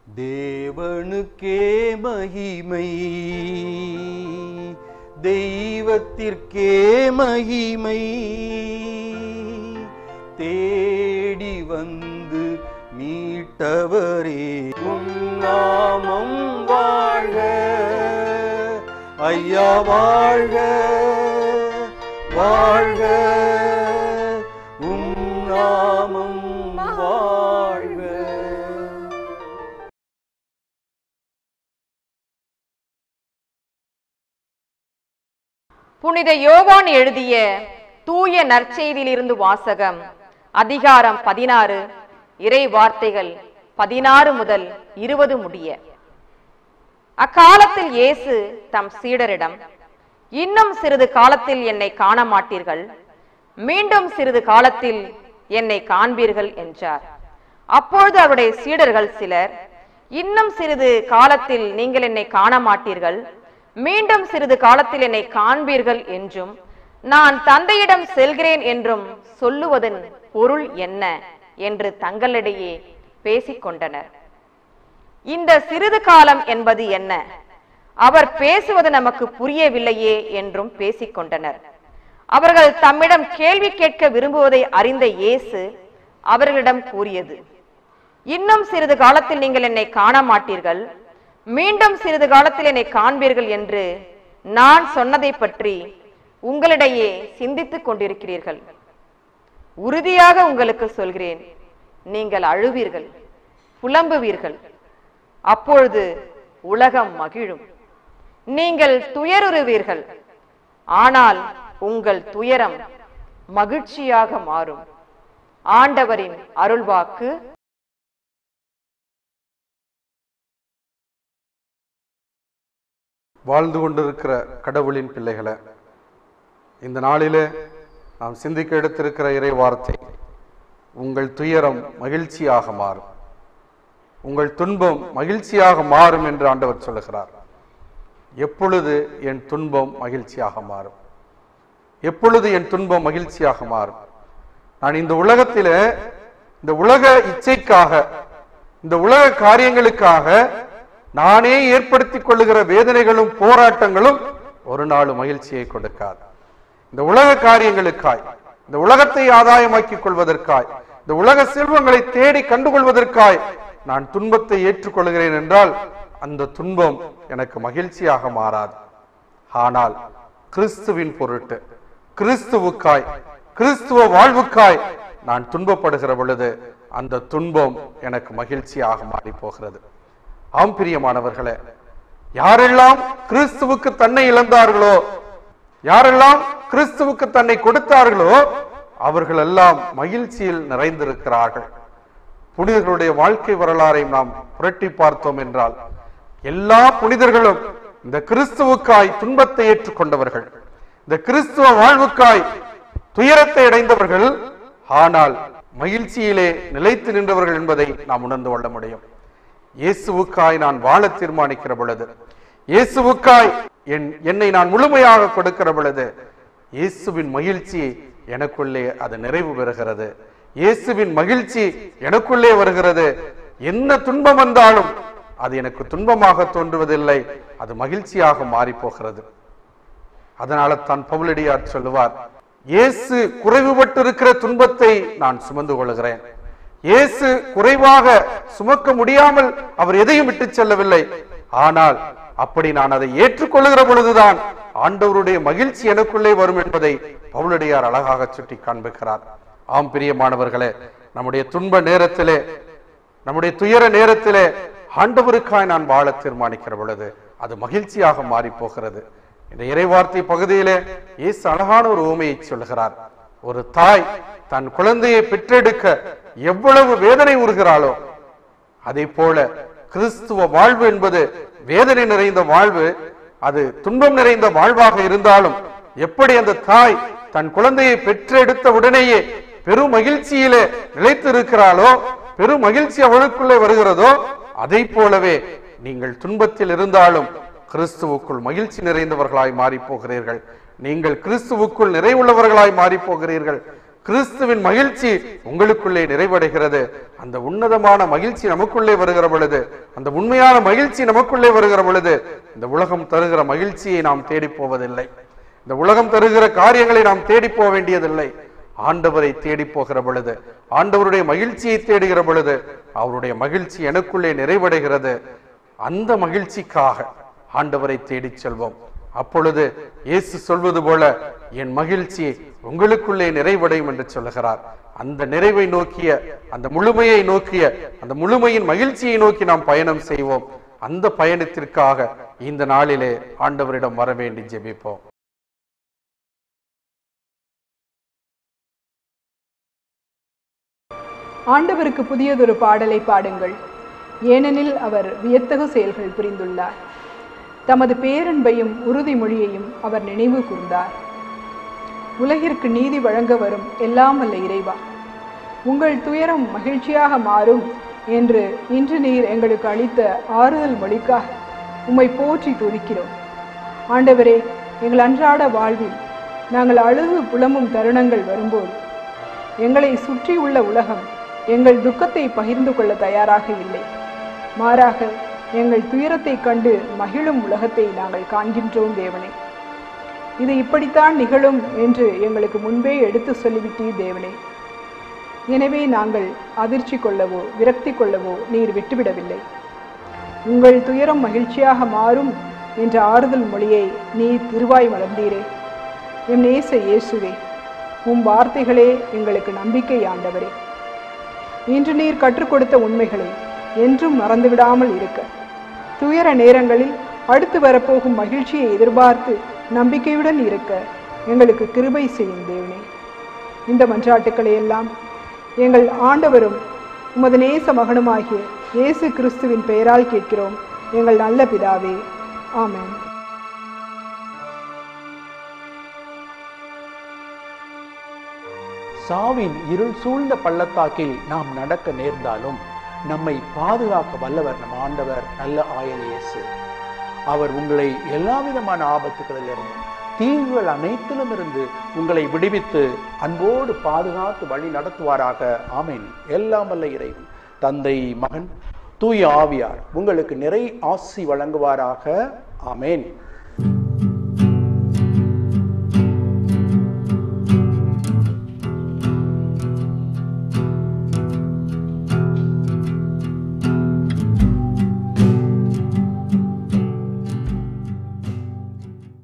தேவனுக்கே மகிமை தெய்வத்திற்கே மகிமை தேடி வந்து மீட்டவரே உம் நாமம் வாழ்க ஐயா வாழ்க வாழ்க உம் நாமம் வாழ்க புனித யோவான் எழுதிய தூய நற்செய்தியிலிருந்து வாசகம் அதிகாரம் பதினாறு இறை வார்த்தைகள் பதினாறு முதல் இருபது முடிய அக்காலத்தில் இயேசு தம் சீடரிடம் இன்னும் சிறிது காலத்தில் என்னை காண மாட்டீர்கள் மீண்டும் சிறிது காலத்தில் என்னை காண்பீர்கள் என்றார் அப்பொழுது அவருடைய சீடர்கள் சிலர் இன்னும் சிறிது காலத்தில் நீங்கள் என்னை காண மாட்டீர்கள் மீண்டும் சிறிது காலத்தில் என்னை காண்பீர்கள் என்றும் நான் தந்தையிடம் செல்கிறேன் என்றும் சொல்லுவதன் பொருள் என்ன என்று தங்களிடையே பேசிக் கொண்டனர் இந்த சிறிது காலம் என்பது என்ன அவர் பேசுவது நமக்கு புரியவில்லையே என்றும் பேசிக் கொண்டனர் அவர்கள் தம்மிடம் கேள்வி கேட்க விரும்புவதை அறிந்த இயேசு அவர்களிடம் கூறியது இன்னும் சிறிது காலத்தில் நீங்கள் என்னை காண மாட்டீர்கள் மீண்டும் சிறிது காலத்தில் என்னை காண்பீர்கள் என்று நான் சொன்னதை பற்றி உங்களிடையே சிந்தித்துக் கொண்டிருக்கிறீர்கள் உறுதியாக உங்களுக்கு சொல்கிறேன் நீங்கள் அழுவீர்கள் புலம்புவீர்கள் அப்பொழுது உலகம் மகிழும் நீங்கள் துயருறுவீர்கள் ஆனால் உங்கள் துயரம் மகிழ்ச்சியாக மாறும் ஆண்டவரின் அருள்வாக்கு வாழ்ந்து கொண்டிருக்கிற கடவுளின் பிள்ளைகளை இந்த நாளிலே நாம் சிந்திக்க எடுத்திருக்கிற இறை வார்த்தை உங்கள் துயரம் மகிழ்ச்சியாக மாறும் உங்கள் துன்பம் மகிழ்ச்சியாக மாறும் என்று ஆண்டவர் சொல்லுகிறார் எப்பொழுது என் துன்பம் மகிழ்ச்சியாக மாறும் எப்பொழுது என் துன்பம் மகிழ்ச்சியாக மாறும் நான் இந்த உலகத்திலே இந்த உலக இச்சைக்காக இந்த உலக காரியங்களுக்காக நானே ஏற்படுத்திக் கொள்ளுகிற வேதனைகளும் போராட்டங்களும் ஒரு நாள் மகிழ்ச்சியை கொடுக்காது இந்த உலக காரியங்களுக்காய் இந்த உலகத்தை ஆதாயமாக்கிக் கொள்வதற்காய் இந்த உலக செல்வங்களை தேடி கண்டுகொள்வதற்காய் நான் துன்பத்தை ஏற்றுக்கொள்கிறேன் என்றால் அந்த துன்பம் எனக்கு மகிழ்ச்சியாக மாறாது ஆனால் கிறிஸ்துவின் பொருட்டு கிறிஸ்துவுக்காய் கிறிஸ்துவ வாழ்வுக்காய் நான் துன்பப்படுகிற பொழுது அந்த துன்பம் எனக்கு மகிழ்ச்சியாக மாறி போகிறது ஆம் பிரியமானவர்களே யாரெல்லாம் கிறிஸ்துவுக்கு தன்னை இழந்தார்களோ யாரெல்லாம் கிறிஸ்துவுக்கு தன்னை கொடுத்தார்களோ அவர்கள் எல்லாம் மகிழ்ச்சியில் நிறைந்திருக்கிறார்கள் புனிதர்களுடைய வாழ்க்கை வரலாறை நாம் புரட்டி பார்த்தோம் என்றால் எல்லா புனிதர்களும் இந்த கிறிஸ்துவுக்காய் துன்பத்தை ஏற்றுக்கொண்டவர்கள் இந்த கிறிஸ்துவ வாழ்வுக்காய் துயரத்தை அடைந்தவர்கள் ஆனால் மகிழ்ச்சியிலே நிலைத்து நின்றவர்கள் என்பதை நாம் உணர்ந்து கொள்ள முடியும் இயேசுவுக்காய் நான் வாழ தீர்மானிக்கிற பொழுது இயேசுவுக்காய் என் என்னை நான் முழுமையாக கொடுக்கிற பொழுது இயேசுவின் மகிழ்ச்சி எனக்குள்ளே அது நிறைவு பெறுகிறது இயேசுவின் மகிழ்ச்சி எனக்குள்ளே வருகிறது என்ன துன்பம் வந்தாலும் அது எனக்கு துன்பமாக தோன்றுவதில்லை அது மகிழ்ச்சியாக மாறி போகிறது அதனால தான் பவுலடியார் சொல்லுவார் இயேசு குறைவுபட்டு இருக்கிற துன்பத்தை நான் சுமந்து கொள்கிறேன் இயேசு குறைவாக சுமக்க முடியாமல் அவர் எதையும் விட்டு செல்லவில்லை ஆனால் அப்படி நான் அதை ஏற்றுக்கொள்ளுகிற பொழுதுதான் ஆண்டவருடைய மகிழ்ச்சி எனக்குள்ளே வரும் என்பதை பவுலடியார் அழகாக சுட்டி காண்பிக்கிறார் ஆம் பிரியமானவர்களே நம்முடைய துன்ப நேரத்திலே நம்முடைய துயர நேரத்திலே ஆண்டவருக்காய் நான் வாழ தீர்மானிக்கிற பொழுது அது மகிழ்ச்சியாக மாறி போகிறது இந்த இறைவார்த்தை பகுதியிலே இயேசு அழகான ஒரு உவமையை சொல்லுகிறார் ஒரு தாய் தன் குழந்தையை பெற்றெடுக்க எவ்வளவு வேதனை உறுகிறாளோ அதே போல கிறிஸ்துவ வாழ்வு என்பது வேதனை நிறைந்த வாழ்வு அது துன்பம் நிறைந்த வாழ்வாக இருந்தாலும் எப்படி அந்த தாய் தன் குழந்தையை பெற்றெடுத்த உடனேயே பெரும் மகிழ்ச்சியிலே நிலைத்திருக்கிறாளோ பெரும் மகிழ்ச்சி அவளுக்குள்ளே வருகிறதோ அதை போலவே நீங்கள் துன்பத்தில் இருந்தாலும் கிறிஸ்துவுக்குள் மகிழ்ச்சி நிறைந்தவர்களாய் மாறி போகிறீர்கள் நீங்கள் கிறிஸ்துவுக்குள் நிறைவுள்ளவர்களாய் மாறி போகிறீர்கள் கிறிஸ்துவின் மகிழ்ச்சி உங்களுக்குள்ளே நிறைவடைகிறது அந்த உன்னதமான மகிழ்ச்சி நமக்குள்ளே வருகிற பொழுது அந்த உண்மையான மகிழ்ச்சி நமக்குள்ளே வருகிற பொழுது இந்த உலகம் தருகிற மகிழ்ச்சியை நாம் தேடி போவதில்லை இந்த உலகம் தருகிற காரியங்களை நாம் தேடி போக வேண்டியதில்லை ஆண்டவரை தேடி போகிற பொழுது ஆண்டவருடைய மகிழ்ச்சியை தேடுகிற பொழுது அவருடைய மகிழ்ச்சி எனக்குள்ளே நிறைவடைகிறது அந்த மகிழ்ச்சிக்காக ஆண்டவரை தேடிச் செல்வோம் அப்பொழுது இயேசு சொல்வது போல என் மகிழ்ச்சி உங்களுக்குள்ளே நிறைவடையும் என்று சொல்லுகிறார் அந்த நிறைவை நோக்கிய அந்த முழுமையை நோக்கிய அந்த முழுமையின் மகிழ்ச்சியை நோக்கி நாம் பயணம் செய்வோம் அந்த பயணத்திற்காக இந்த நாளிலே ஆண்டவரிடம் வர வேண்டி ஜெபிப்போம் ஆண்டவருக்கு புதியதொரு பாடலை பாடுங்கள் ஏனெனில் அவர் வியத்தகு செயல்கள் புரிந்துள்ளார் தமது பேரன்பையும் உறுதிமொழியையும் அவர் நினைவு கூர்ந்தார் உலகிற்கு நீதி வழங்க வரும் எல்லாம் வல்ல இறைவா உங்கள் துயரம் மகிழ்ச்சியாக மாறும் என்று இன்று நீர் எங்களுக்கு அளித்த ஆறுதல் மொழிக்காக உம்மை போற்றி துதிக்கிறோம் ஆண்டவரே எங்கள் அன்றாட வாழ்வில் நாங்கள் அழுது புலம்பும் தருணங்கள் வரும்போது எங்களை சுற்றியுள்ள உலகம் எங்கள் துக்கத்தை பகிர்ந்து கொள்ள தயாராக இல்லை மாறாக எங்கள் துயரத்தை கண்டு மகிழும் உலகத்தை நாங்கள் காண்கின்றோம் தேவனே இது இப்படித்தான் நிகழும் என்று எங்களுக்கு முன்பே எடுத்து சொல்லிவிட்டீர் தேவனே எனவே நாங்கள் அதிர்ச்சி கொள்ளவோ விரக்தி கொள்ளவோ நீர் விட்டுவிடவில்லை உங்கள் துயரம் மகிழ்ச்சியாக மாறும் என்ற ஆறுதல் மொழியை நீர் திருவாய் மலர்ந்தீரே எம் நேச இயேசுவே உம் வார்த்தைகளே எங்களுக்கு நம்பிக்கை ஆண்டவரே இன்று நீர் கற்றுக் கொடுத்த உண்மைகளை என்றும் மறந்துவிடாமல் இருக்க துயர நேரங்களில் அடுத்து வரப்போகும் மகிழ்ச்சியை எதிர்பார்த்து நம்பிக்கையுடன் இருக்க எங்களுக்கு கிருபை செய்யும் தேவனே இந்த மன்றாட்டுக்களை எல்லாம் எங்கள் ஆண்டவரும் உமது நேச மகனுமாகிய இயேசு கிறிஸ்துவின் பெயரால் கேட்கிறோம் எங்கள் நல்ல பிதாவே ஆமென் சாவின் இருள் சூழ்ந்த பள்ளத்தாக்கில் நாம் நடக்க நேர்ந்தாலும் நம்மை பாதுகாக்க வல்லவர் நம் ஆண்டவர் நல்ல ஆயன் இயேசு அவர் உங்களை எல்லா விதமான ஆபத்துகளிலிருந்தும் தீங்குகள் அனைத்திலும் இருந்து உங்களை விடுவித்து அன்போடு பாதுகாத்து வழி நடத்துவாராக ஆமென் எல்லாம் வல்ல இறைவன் தந்தை மகன் தூய ஆவியார் உங்களுக்கு நிறை ஆசி வழங்குவாராக ஆமென்